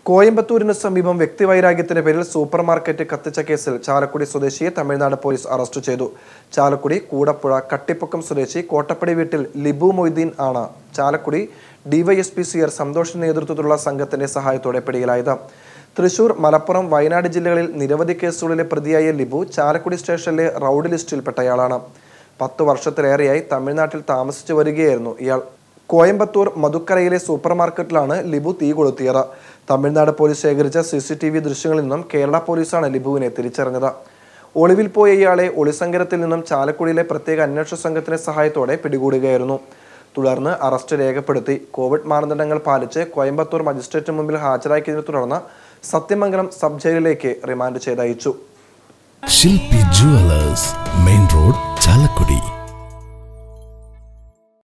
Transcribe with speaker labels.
Speaker 1: കോയമ്പത്തൂരിന് സമീപം വ്യക്തിവൈരാഗ്യത്തിന്റെ പേരിൽ super market കത്തിച്ച കേസിൽ ചാലക്കുടി സ്വദേശിയെ തമിഴ്നാട് പോലീസ് അറസ്റ്റ് ചെയ്തു ചാലക്കുടി കൂടപ്പുഴ കട്ടിപ്പൊക്കം സ്വദേശി കോട്ടപ്പടി വീട്ടിൽ ലിബു മൊയ്തീൻ ആണ് Chalakudy DySP C R Santhosh നേതൃത്വത്തിലുള്ള സംഘത്തിന്റെ സഹായത്തോടെ പിടിയിലായത് തൃശൂർ മലപ്പുറം വയനാട് ജില്ലകളിൽ നിരവധി കേസുകളിലെ പ്രതിയായ ലിബു ചാലക്കുടി സ്റ്റേഷനിലെ റൌഡ് ലിസ്റ്റിൽപ്പെട്ടയാളാണ് പത്ത് വർഷത്തിലേറെയായി തമിഴ്നാട്ടിൽ താമസിച്ചു വരികയായിരുന്നു ഇയാൾ കോയമ്പത്തൂർ മധുക്കരയിലെ സൂപ്പർ മാർക്കറ്റിലാണ് ലിബു തീ കൊളുത്തിയത് തമിഴ്നാട് പോലീസ് ശേഖരിച്ച സി സി ടി വി ദൃശ്യങ്ങളിൽ നിന്നും കേരള പോലീസാണ് ലിബുവിനെ തിരിച്ചറിഞ്ഞത് ഒളിവിൽ പോയ ഇയാളെ ഒളിസങ്കരത്തിൽ നിന്നും ചാലക്കുടിയിലെ പ്രത്യേക അന്വേഷണ സംഘത്തിന്റെ സഹായത്തോടെ പിടികൂടുകയായിരുന്നു തുടർന്ന് അറസ്റ്റ് രേഖപ്പെടുത്തി കോവിഡ് മാനദണ്ഡങ്ങൾ പാലിച്ച് കോയമ്പത്തൂർ മജിസ്ട്രേറ്റിന് മുമ്പിൽ ഹാജരാക്കിയതിനെ തുടർന്ന് സത്യമംഗലം സബ് ജയിലിലേക്ക് റിമാൻഡ് ചെയ്തയച്ചു
Speaker 2: Shilpi jewellers main road Chalakudy